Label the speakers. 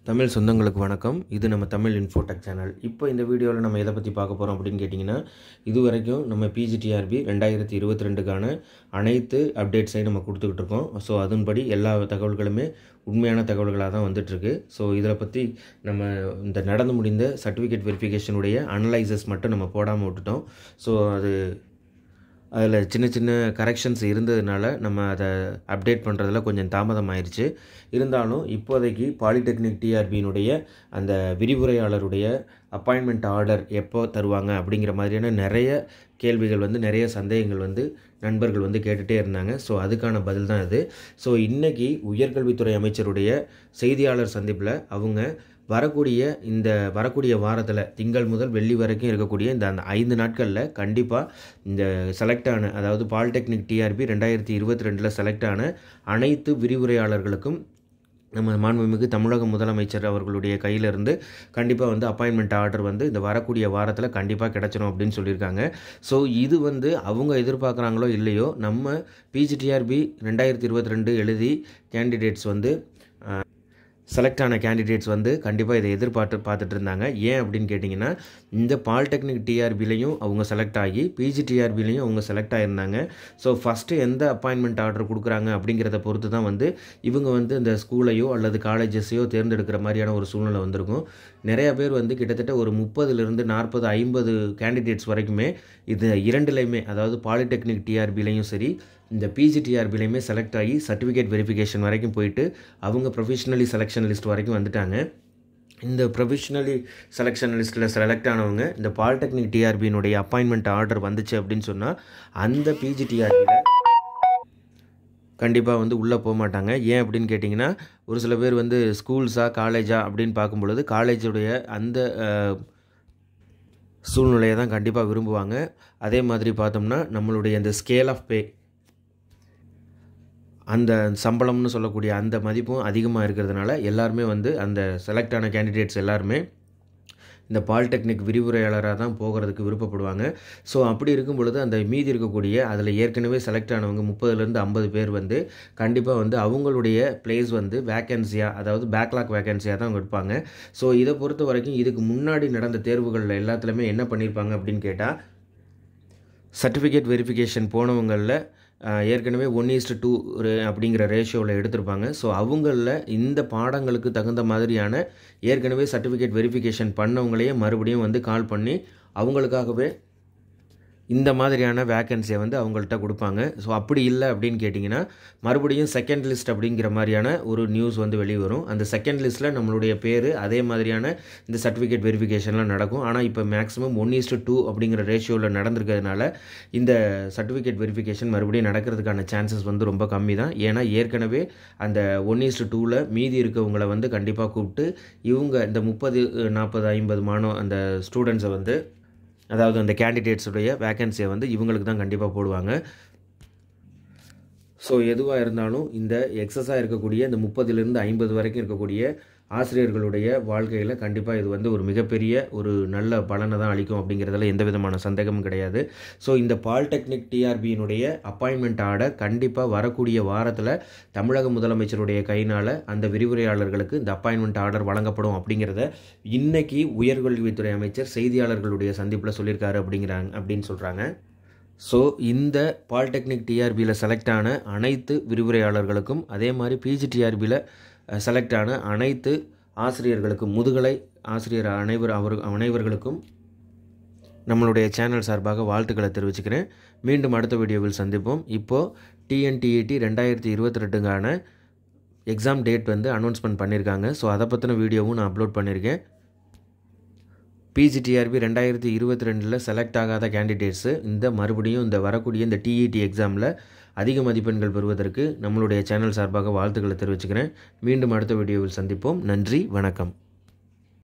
Speaker 1: தமிழ் சொந்தங்களுக்கு வணக்கம் இது நம்ம தமிழ் இன்ஃபோடெக் சேனல் இப்போ இந்த வீடியோவில் நம்ம எதை பற்றி பார்க்க போகிறோம் அப்படின்னு கேட்டிங்கன்னா இது வரைக்கும் நம்ம பிஜிடிஆர்பி ரெண்டாயிரத்தி இருபத்தி ரெண்டுக்கான அனைத்து அப்டேட்ஸையும் நம்ம கொடுத்துக்கிட்டு இருக்கோம் ஸோ அதன்படி எல்லா தகவல்களுமே உண்மையான தகவல்களாக தான் வந்துட்டுருக்கு ஸோ இதில் பற்றி நம்ம இந்த நடந்து முடிந்த சர்டிஃபிகேட் வெரிஃபிகேஷனுடைய அனலைசஸ் மட்டும் நம்ம போடாமல் விட்டுட்டோம் ஸோ அது அதில் சின்ன சின்ன கரெக்ஷன்ஸ் இருந்ததுனால நம்ம அதை அப்டேட் பண்ணுறதுல கொஞ்சம் தாமதம் ஆயிடுச்சு இருந்தாலும் இப்போதைக்கு பாலிடெக்னிக் டிஆர்பியினுடைய அந்த விரிவுரையாளருடைய அப்பாயின்மெண்ட் ஆர்டர் எப்போ தருவாங்க அப்படிங்கிற மாதிரியான நிறைய கேள்விகள் வந்து நிறைய சந்தேகங்கள் வந்து நண்பர்கள் வந்து கேட்டுகிட்டே இருந்தாங்க ஸோ அதுக்கான பதில் தான் இது ஸோ இன்றைக்கி உயர்கல்வித்துறை அமைச்சருடைய செய்தியாளர் சந்திப்பில் அவங்க வரக்கூடிய இந்த வரக்கூடிய வாரத்தில் திங்கள் முதல் வெள்ளி வரைக்கும் இருக்கக்கூடிய இந்த அந்த ஐந்து நாட்களில் கண்டிப்பாக இந்த செலக்ட் ஆன அதாவது பாலிடெக்னிக் டிஆர்பி ரெண்டாயிரத்தி இருபத்தி ரெண்டில் செலக்ட் ஆன அனைத்து விரிவுரையாளர்களுக்கும் நம்ம மாண்புமிகு தமிழக முதலமைச்சர் அவர்களுடைய கையிலிருந்து கண்டிப்பாக வந்து அப்பாயின்மெண்ட் ஆர்டர் வந்து இந்த வரக்கூடிய வாரத்தில் கண்டிப்பாக கிடச்சிரும் அப்படின்னு சொல்லியிருக்காங்க ஸோ இது வந்து அவங்க எதிர்பார்க்குறாங்களோ இல்லையோ நம்ம பிஜிடிஆர்பி ரெண்டாயிரத்தி இருபத்தி ரெண்டு எழுதி கேண்டிடேட்ஸ் வந்து செலக்ட் ஆன கேண்டிடேட்ஸ் வந்து கண்டிப்பாக இதை எதிர்பார்த்து பார்த்துட்டு இருந்தாங்க ஏன் அப்படின்னு கேட்டிங்கன்னா இந்த பாலிடெக்னிக் டிஆர்பிலையும் அவங்க செலக்ட் ஆகி பிஜிடிஆர்பிலையும் அவங்க செலக்ட் ஆகியிருந்தாங்க ஸோ ஃபஸ்ட்டு எந்த அப்பாயின்மெண்ட் ஆர்டர் கொடுக்குறாங்க அப்படிங்கிறத பொறுத்து தான் வந்து இவங்க வந்து இந்த ஸ்கூலையோ அல்லது காலேஜஸையோ தேர்ந்தெடுக்கிற மாதிரியான ஒரு சூழ்நிலை வந்திருக்கும் நிறையா பேர் வந்து கிட்டத்தட்ட ஒரு முப்பதுலேருந்து நாற்பது ஐம்பது கேண்டிடேட்ஸ் வரைக்குமே இது இரண்டுலையுமே அதாவது பாலிடெக்னிக் டிஆர்பிலையும் சரி இந்த பிஜிடிஆர்பிலையுமே செலக்ட் ஆகி சர்டிஃபிகேட் வெரிஃபிகேஷன் வரைக்கும் போயிட்டு அவங்க ப்ரொஃபஷனலி செலெக்ஷன் லிஸ்ட் வரைக்கும் வந்துட்டாங்க இந்த ப்ரொஃபஷனலி செலெக்ஷன் லிஸ்ட்டில் செலக்ட் ஆனவங்க இந்த பாலிடெக்னிக் டிஆர்பியினுடைய அப்பாயின்மெண்ட் ஆர்டர் வந்துச்சு அப்படின்னு சொன்னால் அந்த பிஜிடிஆர்பியில் கண்டிப்பாக வந்து உள்ளே போக மாட்டாங்க ஏன் அப்படின்னு கேட்டிங்கன்னா ஒரு சில பேர் வந்து ஸ்கூல்ஸா காலேஜா அப்படின்னு பார்க்கும்பொழுது காலேஜுடைய அந்த சூழ்நிலையை தான் கண்டிப்பாக விரும்புவாங்க அதே மாதிரி பார்த்தோம்னா நம்மளுடைய அந்த ஸ்கேல் ஆஃப் பே அந்த சம்பளம்னு சொல்லக்கூடிய அந்த மதிப்பும் அதிகமாக இருக்கிறதுனால எல்லாருமே வந்து அந்த செலக்ட் ஆன கேண்டிடேட்ஸ் எல்லாருமே இந்த பாலிடெக்னிக் விரிவுரையாளராக தான் போகிறதுக்கு விருப்பப்படுவாங்க ஸோ அப்படி இருக்கும் பொழுது அந்த மீதி இருக்கக்கூடிய அதில் ஏற்கனவே செலக்ட் ஆனவங்க முப்பதுலேருந்து ஐம்பது பேர் வந்து கண்டிப்பாக வந்து அவங்களுடைய பிளேஸ் வந்து வேக்கன்சியாக அதாவது பேக்லாக் வேக்கன்சியாக தான் அவங்க எடுப்பாங்க ஸோ இதை பொறுத்த வரைக்கும் இதுக்கு முன்னாடி நடந்த தேர்வுகளில் எல்லாத்துலேயுமே என்ன பண்ணியிருப்பாங்க அப்படின்னு கேட்டால் சர்டிஃபிகேட் வெரிஃபிகேஷன் போனவங்களில் ஏற்கனவே ஒன் ஈஸ்ட் டூ ஒரு அப்படிங்கிற ரேஷியோவில் எடுத்திருப்பாங்க ஸோ அவங்களில் இந்த பாடங்களுக்கு தகுந்த மாதிரியான ஏற்கனவே சர்டிஃபிகேட் வெரிஃபிகேஷன் பண்ணவங்களையே மறுபடியும் வந்து கால் பண்ணி அவங்களுக்காகவே இந்த மாதிரியான வேக்கன்சியை வந்து அவங்கள்ட்ட கொடுப்பாங்க ஸோ அப்படி இல்லை அப்படின்னு கேட்டிங்கன்னா மறுபடியும் செகண்ட் லிஸ்ட் அப்படிங்கிற மாதிரியான ஒரு நியூஸ் வந்து வெளியே வரும் அந்த செகண்ட் லிஸ்ட்டில் நம்மளுடைய பேர் அதே மாதிரியான இந்த சர்டிஃபிகேட் வெரிஃபிகேஷன்லாம் நடக்கும் ஆனால் இப்போ மேக்ஸிமம் ஒன் ஈஸ்ட் டூ அப்படிங்கிற ரேஷியோவில் நடந்திருக்கிறதுனால இந்த சர்டிஃபிகேட் வெரிஃபிகேஷன் மறுபடியும் நடக்கிறதுக்கான சான்சஸ் வந்து ரொம்ப கம்மி தான் ஏன்னா ஏற்கனவே அந்த ஒன் ஈஸ்ட் டூவில் மீதி இருக்கவங்களை வந்து கண்டிப்பாக கூப்பிட்டு இவங்க இந்த முப்பது நாற்பது ஐம்பது மாணவ அந்த ஸ்டூடெண்ட்ஸை வந்து அதாவது அந்த கேண்டிடேட்ஸுடைய வேக்கன்சியை வந்து இவங்களுக்கு தான் கண்டிப்பாக போடுவாங்க ஸோ எதுவாக இருந்தாலும் இந்த எக்ஸஸாக இருக்கக்கூடிய இந்த முப்பதுலேருந்து ஐம்பது வரைக்கும் இருக்கக்கூடிய ஆசிரியர்களுடைய வாழ்க்கையில் கண்டிப்பாக இது வந்து ஒரு மிகப்பெரிய ஒரு நல்ல பலனை தான் அளிக்கும் அப்படிங்கிறதுல எந்த விதமான சந்தேகமும் கிடையாது ஸோ இந்த பாலிடெக்னிக் டிஆர்பியினுடைய அப்பாயின்மெண்ட் ஆர்டர் கண்டிப்பாக வரக்கூடிய வாரத்தில் தமிழக முதலமைச்சருடைய கையினால் அந்த விரிவுரையாளர்களுக்கு இந்த அப்பாயின்மெண்ட் ஆர்டர் வழங்கப்படும் அப்படிங்கிறத இன்னைக்கு உயர்கல்வித்துறை அமைச்சர் செய்தியாளர்களுடைய சந்திப்பில் சொல்லியிருக்காரு அப்படிங்கிறாங்க அப்படின்னு சொல்கிறாங்க ஸோ இந்த பாலிடெக்னிக் டிஆர்பியில் செலக்ட் ஆன அனைத்து விரிவுரையாளர்களுக்கும் அதே மாதிரி பிஜிடிஆர்பியில் செலக்ட் ஆன அனைத்து ஆசிரியர்களுக்கும் முதுகலை ஆசிரியர் அனைவர் அவர் அனைவர்களுக்கும் நம்மளுடைய சேனல் சார்பாக வாழ்த்துக்களை தெரிவிச்சுக்கிறேன் மீண்டும் அடுத்த வீடியோவில் சந்திப்போம் இப்போது டிஎன்டிஇடி ரெண்டாயிரத்தி இருபத்தி ரெண்டுக்கான எக்ஸாம் டேட் வந்து அனௌன்ஸ்மெண்ட் பண்ணியிருக்காங்க ஸோ அதை பற்றின வீடியோவும் நான் அப்லோட் பண்ணியிருக்கேன் பிஜிடிஆர்பி ரெண்டாயிரத்தி இருபத்தி ரெண்டில் செலக்ட் ஆகாத கேண்டிடேட்ஸு இந்த மறுபடியும் இந்த வரக்கூடிய இந்த டிஇடி எக்ஸாமில் அதிக மதிப்பெண்கள் பெறுவதற்கு நம்மளுடைய சேனல் சார்பாக வாழ்த்துக்களை தெரிவிச்சுக்கிறேன் மீண்டும் அடுத்த வீடியோவில் சந்திப்போம் நன்றி வணக்கம்